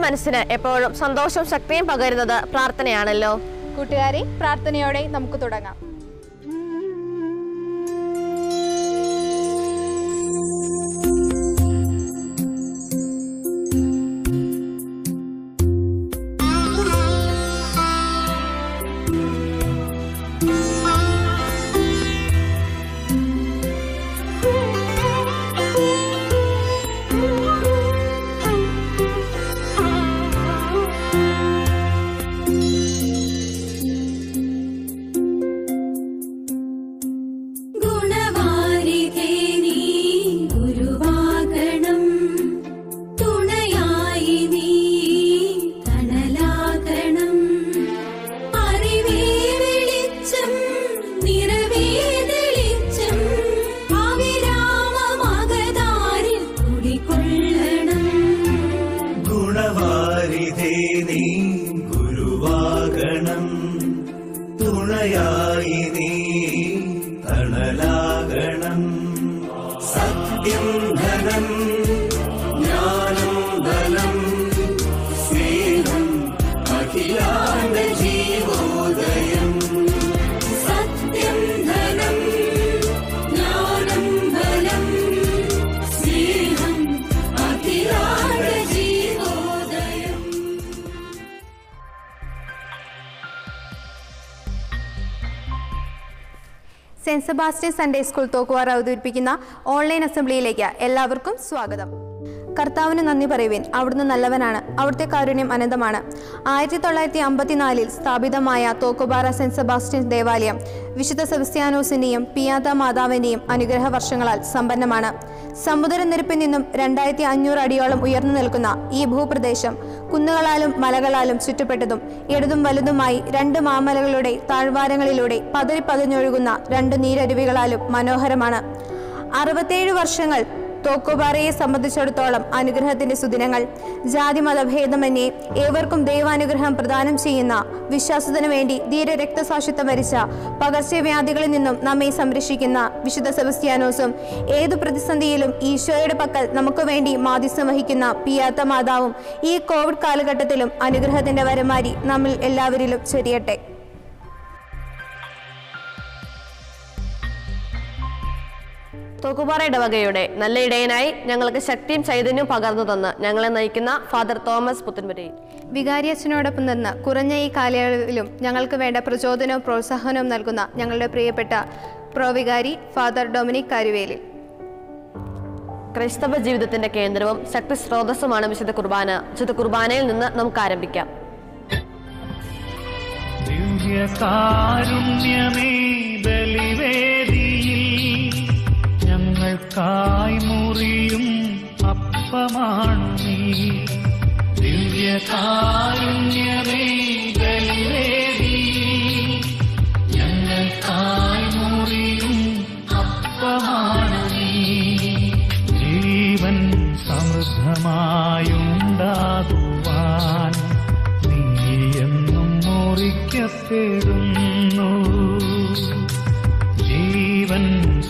മനസ്സിന് എപ്പോഴും സന്തോഷവും ശക്തിയും പകരുന്നത് പ്രാർത്ഥനയാണല്ലോ കൂട്ടുകാരെ പ്രാർത്ഥനയോടെ നമുക്ക് തുടങ്ങാം ഗുണവാരിധേ നീ ഗുരുവാകണം തുണയായി നീ തണലാകണം അറിവേ വെളിച്ചം നിറവേ തെളിച്ചം അവിരാമമകതാരിൽ കുടികൊള്ളണം ഗുണവാരിധേ നീ ഗുരുവാകണം തുണയായി നീ തണലാകണം സത്യം ധനം ജ്ഞാനം ബലം സ്നേഹം അഖിലാണ്ട ജീവോദയം സത്യം ധനം ജ്ഞാനം ബലം സ്നേഹം അഖിലാണ്ട ജീവോദയം സെന്റ് സെബാസ്റ്റ്യൻ സൺഡേ സ്കൂൾ തോക്കുവാർ അവതരിപ്പിക്കുന്ന ഓൺലൈൻ അസംബ്ലിയിലേക്ക് എല്ലാവർക്കും സ്വാഗതം കർത്താവിന് നന്ദി പറയുവിൻ അവിടുന്ന് നല്ലവനാണ് അവിടുത്തെ കാരുണ്യം അനന്തമാണ് ആയിരത്തി തൊള്ളായിരത്തി അമ്പത്തിനാലിൽ സ്ഥാപിതമായ തോക്കുപാറ സെന്റ് സെബാസ്റ്റ്യൻ ദേവാലയം വിശുദ്ധ സെബസ്ത്യാനോസിന്റെയും പിയാത മാതാവിന്റെയും അനുഗ്രഹ വർഷങ്ങളാൽ സമ്പന്നമാണ് സമുദ്രനിരപ്പിൽ നിന്നും രണ്ടായിരത്തി അഞ്ഞൂറ് അടിയോളം ഉയർന്നു നിൽക്കുന്ന ഈ ഭൂപ്രദേശം കുന്നുകളാലും മലകളാലും ചുറ്റപ്പെട്ടതും ഇടതും വലുതുമായി രണ്ട് മാമലകളുടെ താഴ്വാരങ്ങളിലൂടെ പതറി പതിഞ്ഞൊഴുകുന്ന രണ്ട് നീരരുവികളാലും മനോഹരമാണ് അറുപത്തേഴ് വർഷങ്ങൾ തോക്കുപാറയെ സംബന്ധിച്ചിടത്തോളം അനുഗ്രഹത്തിന്റെ സുദിനങ്ങൾ ജാതി മതഭേദമന്യേ ഏവർക്കും ദൈവാനുഗ്രഹം പ്രദാനം ചെയ്യുന്ന വിശ്വാസത്തിനു വേണ്ടി ധീര രക്തസാക്ഷിത്വം വരിച്ച പകർച്ചവ്യാധികളിൽ നിന്നും നമ്മെ സംരക്ഷിക്കുന്ന വിശുദ്ധ സെബസ്ത്യാനോസും ഏതു പ്രതിസന്ധിയിലും ഈശോയുടെ പക്കൽ നമുക്ക് വേണ്ടി മാധ്യസ്ഥം വഹിക്കുന്ന പിയാത്ത മാതാവും ഈ കോവിഡ് കാലഘട്ടത്തിലും അനുഗ്രഹത്തിന്റെ വരമാരി നമ്മിൽ എല്ലാവരിലും ചൊരിയട്ടെ തോക്കുപാറ ഇടവകയുടെ നല്ല ഇടയനായി ഞങ്ങൾക്ക് ശക്തിയും ചൈതന്യവും പകർന്നു തന്ന് ഞങ്ങളെ നയിക്കുന്ന ഫാദർ തോമസ് പുത്തൻപുരയിൽ വികാരിയച്ഛനോടൊപ്പം നിന്ന് കുറഞ്ഞ ഈ കാലയളവിലും ഞങ്ങൾക്ക് വേണ്ട പ്രചോദനവും പ്രോത്സാഹനവും നൽകുന്ന ഞങ്ങളുടെ പ്രിയപ്പെട്ട പ്രോവികാരി ഫാദർ ഡൊമിനിക് കാരുവേലിൽ ക്രൈസ്തവ ജീവിതത്തിന്റെ കേന്ദ്രവും ശക്തി സ്രോതസ്സുമാണ് വിശുദ്ധ കുർബാന വിശുദ്ധ കുർബാനയിൽ നിന്ന് നമുക്ക് ആരംഭിക്കാം ദിവ്യകാരുണ്യമേ ബലിവേദിയിൽ ഞങ്ങൾക്കായി മുറിയും അപ്പമാണു നീ ദിവ്യകാരുണ്യമേ ബലിവേദിയിൽ ഞങ്ങൾക്കായി മുറിയും അപ്പമാണു നീ ജീവൻ സമൃദ്ധമായുണ്ടാകുവാൻ നീ എന്നും മുറിക്കപ്പെടുന്നു ജീവൻ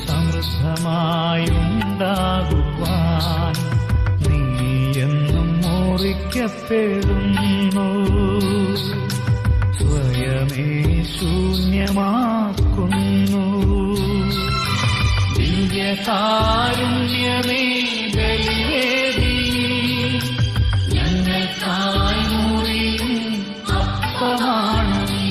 സമൃദ്ധമായുണ്ടാകുവാൻ നീ എന്നും മുറിക്കപ്പെടുന്നു സ്വയമേ ശൂന്യമാക്കുന്നു ദിവ്യകാരുണ്യമേ ബലിവേദി ഞങ്ങൾക്കായി മുറിയും അപ്പമാണ് നീ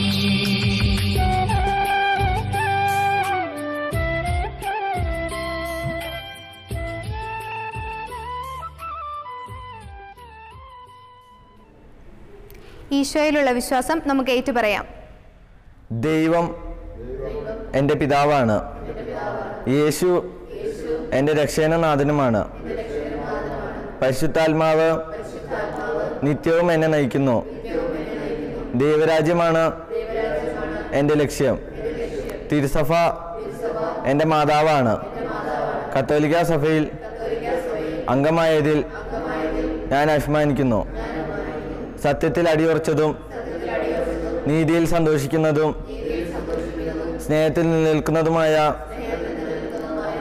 ഈശോയിലുള്ള വിശ്വാസം നമുക്ക് ഏറ്റുപറയാം ദൈവം എൻ്റെ പിതാവാണ് യേശു എൻ്റെ രക്ഷകനാഥനുമാണ് പരിശുദ്ധാത്മാവ് നിത്യവും എന്നെ നയിക്കുന്നു ദൈവരാജ്യമാണ് എൻ്റെ ലക്ഷ്യം തിരുസഭ എൻ്റെ മാതാവാണ് കത്തോലിക്ക സഭയിൽ അംഗമായതിൽ ഞാൻ അഭിമാനിക്കുന്നു സത്യത്തിൽ അടിയുറച്ചതും നീതിയിൽ സന്തോഷിക്കുന്നതും സ്നേഹത്തിൽ നിലനിൽക്കുന്നതുമായ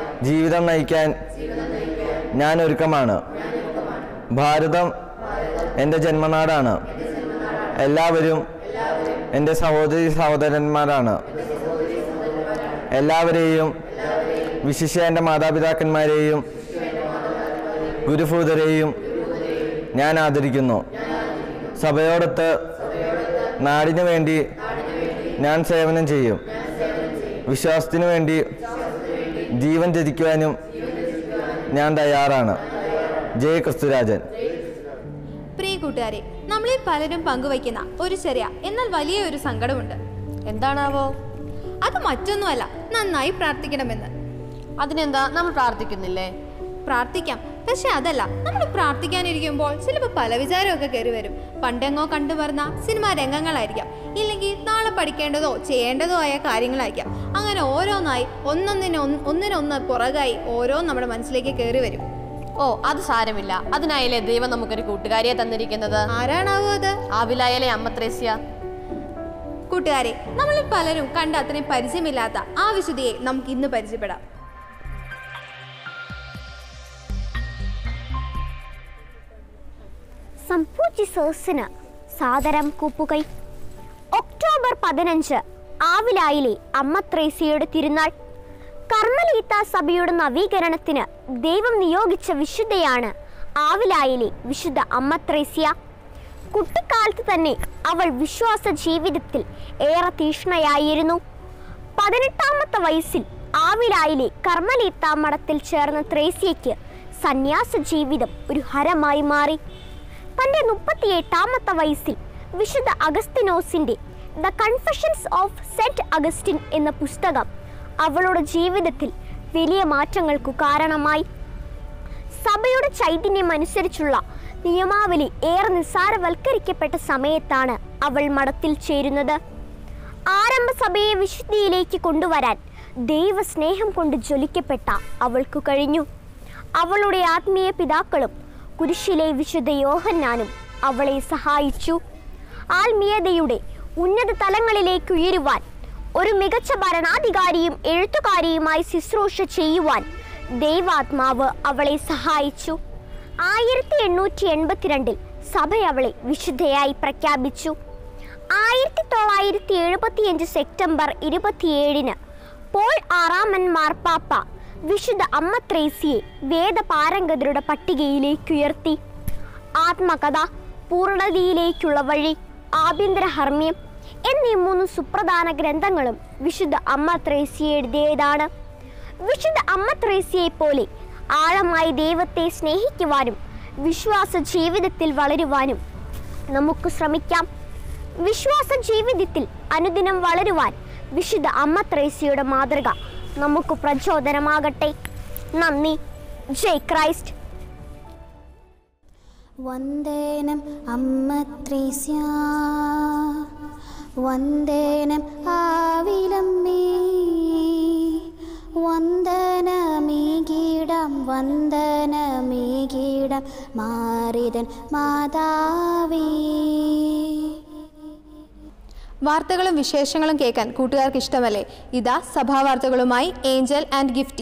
ജീവിതം നയിക്കാൻ ഞാൻ ഒരുക്കമാണ് ഭാരതം എൻ്റെ ജന്മനാടാണ് എല്ലാവരും എൻ്റെ സഹോദരി സഹോദരന്മാരാണ് എല്ലാവരെയും വിശിഷ്യ എൻ്റെ മാതാപിതാക്കന്മാരെയും ഗുരുഭൂതരെയും ഞാൻ ആദരിക്കുന്നു സഭയോടൊത്ത് നാടിനു വേണ്ടി ഞാൻ സേവനം ചെയ്യും വിശ്വാസത്തിനു വേണ്ടി ജീവൻ ത്യജിക്കുവാനും ഞാൻ തയ്യാറാണ് ജയ് ക്രിസ്തുരാജൻ പ്രിയ കൂട്ടുകാരെ നമ്മളിൽ പലരും പങ്കുവയ്ക്കുന്ന ഒരു ചെറിയ എന്നാൽ വലിയ ഒരു സങ്കടമുണ്ട് എന്താണാവോ അത് മറ്റൊന്നുമല്ല നന്നായി പ്രാർത്ഥിക്കണമെന്ന് അതിനെന്താ നമ്മൾ പ്രാർത്ഥിക്കുന്നില്ലേ പ്രാർത്ഥിക്കാം പക്ഷെ അതല്ല നമ്മൾ പ്രാർത്ഥിക്കാനിരിക്കുമ്പോൾ ചിലപ്പോൾ പല വിചാരമൊക്കെ കയറി വരും പണ്ടെങ്ങോ കണ്ടു പറഞ്ഞ സിനിമാ രംഗങ്ങളായിരിക്കാം ഇല്ലെങ്കിൽ നാളെ പഠിക്കേണ്ടതോ ചെയ്യേണ്ടതോ ആയ കാര്യങ്ങളായിരിക്കാം അങ്ങനെ ഓരോന്നായി ഒന്നൊന്നിന് ഒന്ന് ഒന്നിനൊന്ന് പുറകായി ഓരോ നമ്മുടെ മനസ്സിലേക്ക് കയറി വരും ഓ അത് സാരമില്ല അതിനായാലേ ദൈവം നമുക്കൊരു കൂട്ടുകാരിയെ തന്നിരിക്കുന്നത് ആരാണാവോ അത് ആവിലായാലേ അമ്മ ത്രേസ്യ കൂട്ടുകാരെ നമ്മളിൽ പലരും കണ്ട അത്രയും പരിചയമില്ലാത്ത ആ വിശുദ്ധിയെ നമുക്ക് ഇന്ന് പരിചയപ്പെടാം സംപൂജിസേഴ്സിന് സാദരം കൂപ്പുകൈ ഒക്ടോബർ പതിനഞ്ച് ആവിലായിലെ അമ്മ ത്രേസ്യയുടെ തിരുനാൾ കർമ്മലീത്ത സഭയുടെ നവീകരണത്തിന് ദൈവം നിയോഗിച്ച വിശുദ്ധയാണ് ആവിലായിലെ വിശുദ്ധ അമ്മ ത്രേസ്യ കുട്ടിക്കാലത്ത് തന്നെ അവൾ വിശ്വാസ ജീവിതത്തിൽ ഏറെ തീഷ്ണയായിരുന്നു പതിനെട്ടാമത്തെ വയസ്സിൽ ആവിലായിലെ കർമ്മലീത്ത മഠത്തിൽ ചേർന്ന ത്രേസ്യയ്ക്ക് സന്യാസ ജീവിതം ഒരു ഹരമായി മാറി തന്റെ മുപ്പത്തിയെട്ടാമത്തെ വയസ്സിൽ വിശുദ്ധ അഗസ്തിനോസിന്റെ the confessions of saint Augustine എന്ന പുസ്തകം അവളുടെ ജീവിതത്തിൽ വലിയ മാറ്റങ്ങൾക്കു കാരണമായി സഭയുടെ ചൈതന്യം അനുസരിച്ചുള്ള നിയമാവലി ഏറെ നിസ്സാരവൽക്കരിക്കപ്പെട്ട സമയത്താണ് അവൾ മഠത്തിൽ ചേരുന്നത് ആരംഭ സഭയെ വിശുദ്ധിയിലേക്ക് കൊണ്ടുവരാൻ ദൈവസ്നേഹം കൊണ്ട് ജ്വലിക്കപ്പെട്ട അവൾക്കു കഴിഞ്ഞു അവളുടെ ആത്മീയ പിതാക്കളും കുരിശിലെ വിശുദ്ധ യോഹന്നാനും അവളെ സഹായിച്ചു ആത്മീയതയുടെ ഉന്നത തലങ്ങളിലേക്ക് ഉയരുവാൻ ഒരു മികച്ച ഭരണാധികാരിയും എഴുത്തുകാരിയുമായി ശുശ്രൂഷ ചെയ്യുവാൻ ദൈവാത്മാവ് അവളെ സഹായിച്ചു ആയിരത്തി എണ്ണൂറ്റി എൺപത്തിരണ്ടിൽ സഭ അവളെ വിശുദ്ധയായി പ്രഖ്യാപിച്ചു ആയിരത്തി തൊള്ളായിരത്തി എഴുപത്തിയഞ്ച് സെപ്റ്റംബർ ഇരുപത്തിയേഴിന് പോൾ ആറാമൻ മാർപ്പാപ്പ വിശുദ്ധ അമ്മ ത്രേസിയെ വേദപാരംഗതരുടെ പട്ടികയിലേക്ക് ഉയർത്തി ആത്മകഥ പൂർണ്ണതയിലേക്കുള്ള വഴി ആഭ്യന്തര ഹർമ്മ്യം എന്നീ മൂന്ന് സുപ്രധാന ഗ്രന്ഥങ്ങളും വിശുദ്ധ അമ്മ ത്രേസ്യ എഴുതിയതാണ് വിശുദ്ധ അമ്മ ത്രേസ്യയെ പോലെ ആഴമായി ദൈവത്തെ സ്നേഹിക്കുവാനും വിശ്വാസ ജീവിതത്തിൽ വളരുവാനും നമുക്ക് ശ്രമിക്കാം വിശ്വാസ ജീവിതത്തിൽ അനുദിനം വളരുവാൻ വിശുദ്ധ അമ്മ ത്രേസ്യയുടെ മാതൃക നമുക്ക് പ്രചോദനമാകട്ടെ നന്ദി ജയ് ക്രൈസ്റ്റ് വന്ദനം അമ്മ ത്രേസ്യ വന്ദനം ആവിലമ്മേ വന്ദനമേകീടം വന്ദനമേകീടം മാറിതൻ മാതാവേ വാർത്തകളും വിശേഷങ്ങളും കേൾക്കാൻ കൂട്ടുകാർക്ക് ഇഷ്ടമല്ലേ ഇതാ സഭാ വാർത്തകളുമായി ഏഞ്ചൽ ആൻഡ് ഗിഫ്റ്റി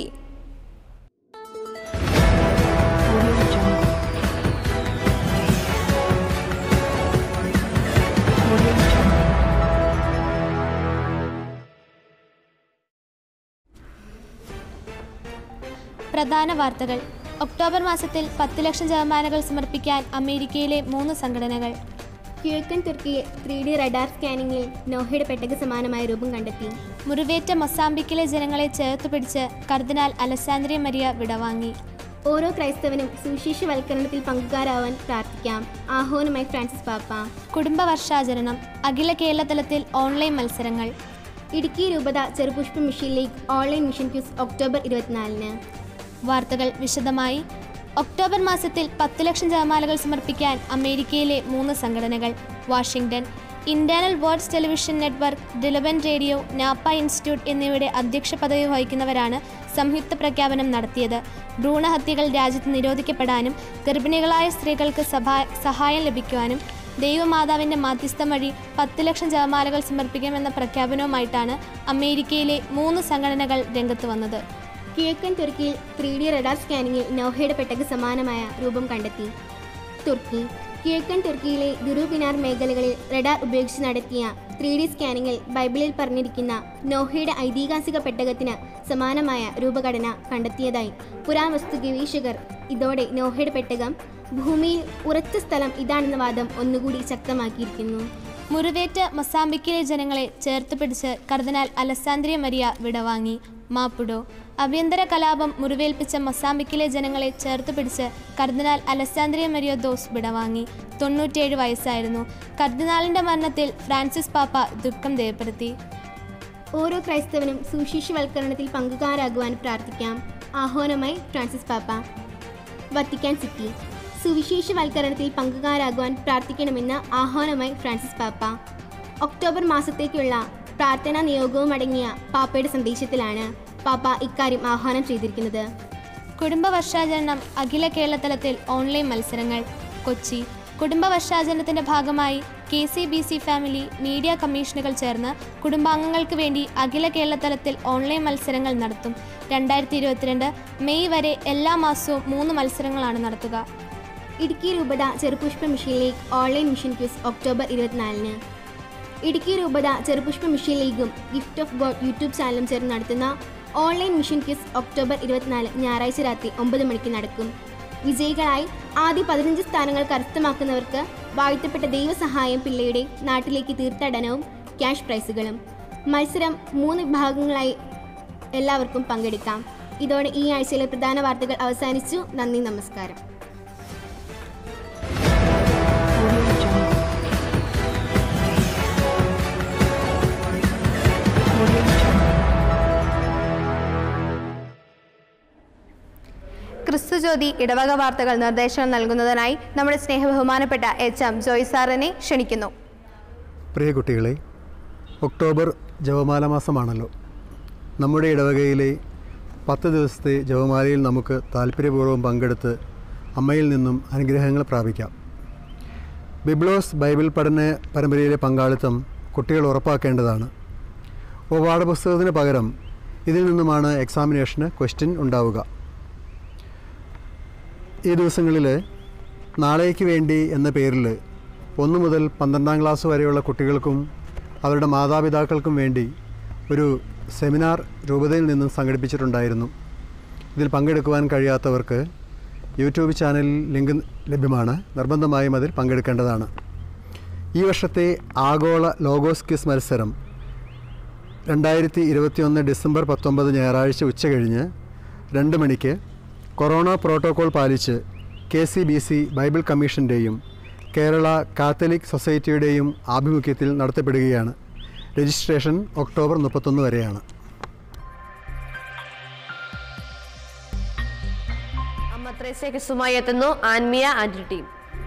പ്രധാന വാർത്തകൾ ഒക്ടോബർ മാസത്തിൽ പത്ത് ലക്ഷം ജപമാലകൾ സമർപ്പിക്കാൻ അമേരിക്കയിലെ മൂന്ന് സംഘടനകൾ കിഴക്കൻ തുർക്കിയിൽ ത്രീ ഡി റഡാർ സ്കാനിങ്ങിൽ നോഹയുടെ പെട്ടക സമാനമായ രൂപം കണ്ടെത്തി മുറിവേറ്റ മൊസാംബിക്കിലെ ജനങ്ങളെ ചേർത്ത് പിടിച്ച് കർദിനാൾ അലസാന്ദ്രിയ മരിയ വിടവാങ്ങി ഓരോ ക്രൈസ്തവനും സുവിശേഷവൽക്കരണത്തിൽ പങ്കുകാരാവാൻ പ്രാർത്ഥിക്കാം ആഹ്വാനമായി ഫ്രാൻസിസ് പാപ്പ കുടുംബ വർഷാചരണം അഖില കേരള തലത്തിൽ ഓൺലൈൻ മത്സരങ്ങൾ ഇടുക്കി രൂപത Cherupushpa mission league online mission quiz October ഇരുപത്തിനാലിന് വാർത്തകൾ വിശദമായി ഒക്ടോബർ മാസത്തിൽ പത്ത് ലക്ഷം ജപമാലകൾ സമർപ്പിക്കാൻ അമേരിക്കയിലെ മൂന്ന് സംഘടനകൾ Washington internal words television network ഡിലബൻ റേഡിയോ നാപ്പ ഇൻസ്റ്റിറ്റ്യൂട്ട് എന്നിവയുടെ അധ്യക്ഷ പദവി വഹിക്കുന്നവരാണ് സംയുക്ത പ്രഖ്യാപനം നടത്തിയത് ഭ്രൂണഹത്യകൾ രാജ്യത്ത് നിരോധിക്കപ്പെടാനും ഗർഭിണികളായ സ്ത്രീകൾക്ക് സഭാ സഹായം ലഭിക്കുവാനും ദൈവമാതാവിൻ്റെ മാധ്യസ്ഥം വഴി പത്ത് ലക്ഷം ജപമാലകൾ സമർപ്പിക്കാമെന്ന പ്രഖ്യാപനവുമായിട്ടാണ് അമേരിക്കയിലെ മൂന്ന് സംഘടനകൾ രംഗത്ത് വന്നത് കിഴക്കൻ തുർക്കിയിൽ ത്രീ ഡി റഡാർ സ്കാനിങ്ങിൽ നോഹയുടെ പെട്ടക സമാനമായ രൂപം കണ്ടെത്തി തുർക്കി കിഴക്കൻ തുർക്കിയിലെ ദുരൂപിനാർ മേഖലകളിൽ റഡാർ ഉപയോഗിച്ച് നടത്തിയ ത്രീ ഡി സ്കാനിങ്ങിൽ ബൈബിളിൽ പറഞ്ഞിരിക്കുന്ന നോഹയുടെ ഐതിഹാസിക പെട്ടകത്തിന് സമാനമായ രൂപഘടന കണ്ടെത്തിയതായി പുരാവസ്തു ഗവേഷകർ ഇതോടെ നോഹയുടെ പെട്ടകം ഭൂമിയിൽ ഉറച്ച സ്ഥലം ഇതാണെന്ന വാദം ഒന്നുകൂടി ശക്തമാക്കിയിരിക്കുന്നു മുറിവേറ്റ് മൊസാംബിക്കിലെ ജനങ്ങളെ ചേർത്ത് പിടിച്ച് കർദിനാൾ അലസാന്ദ്രിയ മരിയ വിടവാങ്ങി മാപ്പുഡോ അഭ്യന്തര കലാപം മുറിവേൽപ്പിച്ച മൊസാംബിക്കിലെ ജനങ്ങളെ ചേർത്ത് പിടിച്ച് കർദിനാൾ അലസാന്ദ്രിയ മരിയ ദോസ് വിടവാങ്ങി തൊണ്ണൂറ്റിയേഴ് വയസ്സായിരുന്നു കർദിനാളിന്റെ മരണത്തിൽ ഫ്രാൻസിസ് പാപ്പ ദുഃഖം രേഖപ്പെടുത്തി ഓരോ ക്രൈസ്തവനും സുവിശേഷവൽക്കരണത്തിൽ പങ്കുകാരാകുവാൻ പ്രാർത്ഥിക്കാം ആഹ്വാനമായി ഫ്രാൻസിസ് പാപ്പ വത്തിക്കാൻ സിറ്റി സുവിശേഷവൽക്കരണത്തിൽ പങ്കുകാരാകുവാൻ പ്രാർത്ഥിക്കണമെന്ന് ആഹ്വാനമായി ഫ്രാൻസിസ് പാപ്പ ഒക്ടോബർ മാസത്തേക്കുള്ള പ്രാർത്ഥനാ നിയോഗവും അടങ്ങിയ പാപ്പയുടെ സന്ദേശത്തിലാണ് പാപ്പ ഇക്കാര്യം ആഹ്വാനം ചെയ്തിരിക്കുന്നത് കുടുംബ വർഷാചരണം അഖില കേരളതലത്തിൽ ഓൺലൈൻ മത്സരങ്ങൾ കൊച്ചി കുടുംബ വർഷാചരണത്തിന്റെ ഭാഗമായി K C B C family media കമ്മീഷനുകൾ ചേർന്ന് കുടുംബാംഗങ്ങൾക്ക് വേണ്ടി അഖില കേരളതലത്തിൽ ഓൺലൈൻ മത്സരങ്ങൾ നടത്തും രണ്ടായിരത്തി ഇരുപത്തിരണ്ട് മെയ് വരെ എല്ലാ മാസവും മൂന്ന് മത്സരങ്ങളാണ് നടത്തുക ഇടുക്കി രൂപത Cherupushpa mission league online mission quiz October ഇരുപത്തിനാലിന് ഇടുക്കി രൂപത ചെറുപുഷ്പ മിഷൻ ലീഗും ഗിഫ്റ്റ് ഓഫ് ഗോഡ് യൂട്യൂബ് ചാനലും ചേർന്ന് നടത്തുന്ന ഓൺലൈൻ മിഷൻ ക്വിസ് ഒക്ടോബർ ഇരുപത്തിനാല് ഞായറാഴ്ച രാത്രി ഒമ്പത് മണിക്ക് നടക്കും വിജയികളായി ആദ്യ പതിനഞ്ച് സ്ഥാനങ്ങൾ കരസ്ഥമാക്കുന്നവർക്ക് വാഴ്ത്തപ്പെട്ട ദൈവസഹായം പിള്ളയുടെ നാട്ടിലേക്ക് തീർത്ഥാടനവും ക്യാഷ് പ്രൈസുകളും മത്സരം മൂന്ന് വിഭാഗങ്ങളായി എല്ലാവർക്കും പങ്കെടുക്കാം ഇതോടെ ഈ ആഴ്ചയിലെ പ്രധാന വാർത്തകൾ അവസാനിച്ചു നന്ദി നമസ്കാരം ക്രിസ്തുജ്യോതി ഇടവക വാർത്തകൾ നിർദ്ദേശങ്ങൾ നൽകുന്നതിനായി നമ്മുടെ സ്നേഹബഹുമാനപ്പെട്ട എച്ച് എം ജോയ് സാറിനെ ക്ഷണിക്കുന്നു പ്രിയ കുട്ടികളെ ഒക്ടോബർ ജപമാല മാസമാണല്ലോ നമ്മുടെ ഇടവകയിലെ പത്ത് ദിവസത്തെ ജപമാലയിൽ നമുക്ക് താല്പര്യപൂർവ്വം പങ്കെടുത്ത് അമ്മയിൽ നിന്നും അനുഗ്രഹങ്ങൾ പ്രാപിക്കാം ബിബ്ലോസ് ബൈബിൾ പഠന പരമ്പരയിലെ പങ്കാളിത്തം കുട്ടികൾ ഉറപ്പാക്കേണ്ടതാണ് അപ്പോൾ പാഠപുസ്തകത്തിന് പകരം ഇതിൽ നിന്നുമാണ് എക്സാമിനേഷന് ക്വസ്റ്റ്യൻ ഉണ്ടാവുക ഈ ദിവസങ്ങളിൽ നാളേക്ക് വേണ്ടി എന്ന പേരിൽ ഒന്ന് മുതൽ പന്ത്രണ്ടാം ക്ലാസ് വരെയുള്ള കുട്ടികൾക്കും അവരുടെ മാതാപിതാക്കൾക്കും വേണ്ടി ഒരു സെമിനാർ രൂപതയിൽ നിന്നും സംഘടിപ്പിച്ചിട്ടുണ്ടായിരുന്നു ഇതിൽ പങ്കെടുക്കുവാൻ കഴിയാത്തവർക്ക് യൂട്യൂബ് ചാനലിൽ ലിങ്ക് ലഭ്യമാണ് നിർബന്ധമായും അതിൽ പങ്കെടുക്കേണ്ടതാണ് ഈ വർഷത്തെ ആഗോള ലോഗോസ് ക്വിസ് മത്സരം രണ്ടായിരത്തി ഇരുപത്തിയൊന്ന് ഡിസംബർ പത്തൊമ്പത് ഞായറാഴ്ച ഉച്ച കഴിഞ്ഞ് രണ്ട് മണിക്ക് കൊറോണ പ്രോട്ടോകോൾ പാലിച്ച് K C B C Bible കമ്മീഷൻ്റെയും കേരള കാത്തലിക് സൊസൈറ്റിയുടെയും ആഭിമുഖ്യത്തിൽ നടത്തപ്പെടുകയാണ് രജിസ്ട്രേഷൻ ഒക്ടോബർ മുപ്പത്തൊന്ന് വരെയാണ് അമ്മ ത്രേസ്യയ്ക്ക് സുമായി എത്തുന്നു ആൻമിയ ആൻഡ് ടീം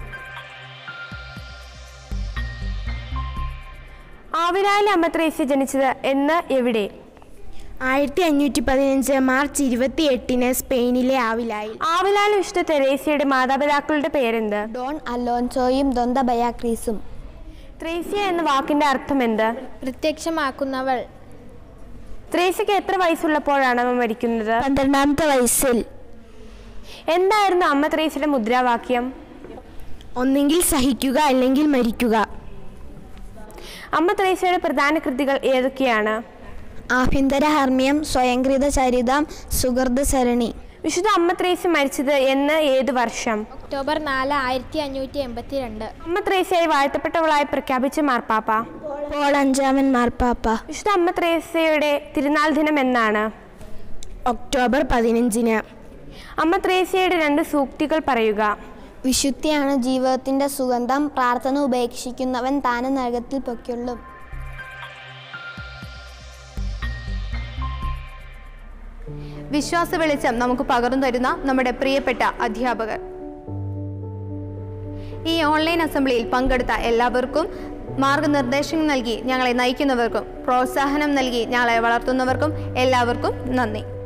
ആവിലായിലെ അമ്മ ത്രേസ്യ ജനിച്ചത് എന്ന് എവിടെ ആയിരത്തി അഞ്ഞൂറ്റി പതിനഞ്ച് മാർച്ച് ഇരുപത്തി എട്ടിന് സ്പെയിനിലെ ആവിലായിൽ ആവിലായിലെ വിശുദ്ധ തെരേസ്യയുടെ മാതാപിതാക്കളുടെ പേരെന്ത് ഡോൺ അലോൻസോയും ദൊന്ത ബയാക്രീസും ത്രേസ്യ എന്ന വാക്കിന്റെ അർത്ഥം എന്ത് പ്രത്യക്ഷമാക്കുന്നവൾ ത്രേസ്യക്ക് എത്ര വയസ്സുള്ളപ്പോഴാണ് അമ്മ മരിക്കുന്നത് പന്ത്രണ്ടാമത്തെ വയസ്സിൽ എന്തായിരുന്നു അമ്മ ത്രേസ്യയുടെ മുദ്രാവാക്യം ഒന്നെങ്കിൽ സഹിക്കുക അല്ലെങ്കിൽ മരിക്കുക അമ്മ ത്രേസ്യയുടെ പ്രധാന കൃതികൾ ഏതൊക്കെയാണ് ആഭ്യന്തര ഹർമ്മ്യം സ്വയംകൃത ചരിതം സുഹൃത സരണി വിശുദ്ധ അമ്മ ത്രേസ്യ മരിച്ചത് എന്ന് ഏത് വർഷം ഒക്ടോബർ നാല് ആയിരത്തി അഞ്ഞൂറ്റി എൺപത്തി രണ്ട് അമ്മ ത്രേസ്യയായി വാഴ്ത്തപ്പെട്ടവളായി പ്രഖ്യാപിച്ച മാർപ്പാപ്പ പോൾ അഞ്ചാമൻ മാർപ്പാപ്പ വിശുദ്ധ അമ്മ ത്രേസ്യയുടെ തിരുനാൾ ദിനം എന്നാണ് ഒക്ടോബർ പതിനഞ്ചിന് അമ്മ ത്രേസ്യയുടെ രണ്ട് സൂക്തികൾ പറയുക വിശുദ്ധിയാണ് ജീവിതത്തിന്റെ സുഗന്ധം പ്രാർത്ഥന ഉപേക്ഷിക്കുന്നവൻ താനും നരകത്തിൽ പൊയ്ക്കൊള്ളും വിശ്വാസ വെളിച്ചം നമുക്ക് പകർന്നു തരുന്ന നമ്മുടെ പ്രിയപ്പെട്ട അധ്യാപകർ ഈ ഓൺലൈൻ അസംബ്ലിയിൽ പങ്കെടുത്ത എല്ലാവർക്കും മാർഗനിർദ്ദേശങ്ങൾ നൽകി ഞങ്ങളെ നയിക്കുന്നവർക്കും പ്രോത്സാഹനം നൽകി ഞങ്ങളെ വളർത്തുന്നവർക്കും എല്ലാവർക്കും നന്ദി